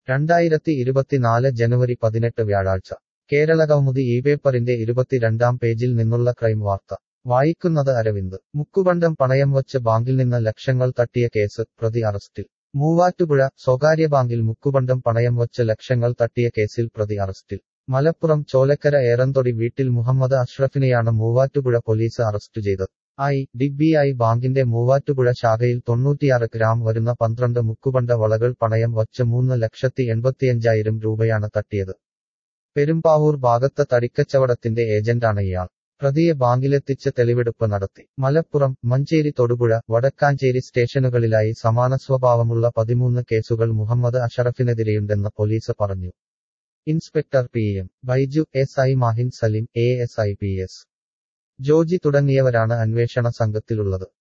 രണ്ടായിരത്തി ഇരുപത്തിനാല് ജനുവരി പതിനെട്ട് വ്യാഴാഴ്ച കേരള കൗമുദി ഈ പേപ്പറിന്റെ ഇരുപത്തിരണ്ടാം പേജിൽ നിന്നുള്ള ക്രൈം വാർത്ത വായിക്കുന്നത് അരവിന്ദ് മുക്കുപണ്ടം പണയം വച്ച് ബാങ്കിൽ നിന്ന് ലക്ഷങ്ങൾ തട്ടിയ കേസ് പ്രതി അറസ്റ്റിൽ മൂവാറ്റുപുഴ സ്വകാര്യ ബാങ്കിൽ മുക്കുപണ്ടം പണയം വച്ച് ലക്ഷങ്ങൾ തട്ടിയ കേസിൽ പ്രതി അറസ്റ്റിൽ മലപ്പുറം ചോലക്കര ഏറന്തൊടി വീട്ടിൽ മുഹമ്മദ് അഷ്റഫിനെയാണ് മൂവാറ്റുപുഴ പോലീസ് അറസ്റ്റ് ചെയ്തത് ഐ ഡിബിഐ ബാങ്കിന്റെ മൂവാറ്റുപുഴ ശാഖയിൽ തൊണ്ണൂറ്റിയാറ് ഗ്രാം വരുന്ന പന്ത്രണ്ട് മുക്കുപണ്ട വളകൾ പണയം വച്ച് മൂന്ന് ലക്ഷത്തി എൺപത്തിയഞ്ചായിരം രൂപയാണ് തട്ടിയത് പെരുമ്പാവൂർ ഭാഗത്ത് തടിക്കച്ചവടത്തിന്റെ ഏജന്റാണ് ഇയാൾ പ്രതിയെ ബാങ്കിലെത്തിച്ച് തെളിവെടുപ്പ് നടത്തി മലപ്പുറം മഞ്ചേരി തൊടുപുഴ വടക്കാഞ്ചേരി സ്റ്റേഷനുകളിലായി സമാന സ്വഭാവമുള്ള പതിമൂന്ന് കേസുകൾ മുഹമ്മദ് അഷറഫിനെതിരെയുണ്ടെന്ന് പോലീസ് പറഞ്ഞു inspector P M Baiju S I Mahin Salim A S I P S Joji തുടങ്ങിയവരാണ് അന്വേഷണ സംഘത്തിലുള്ളത്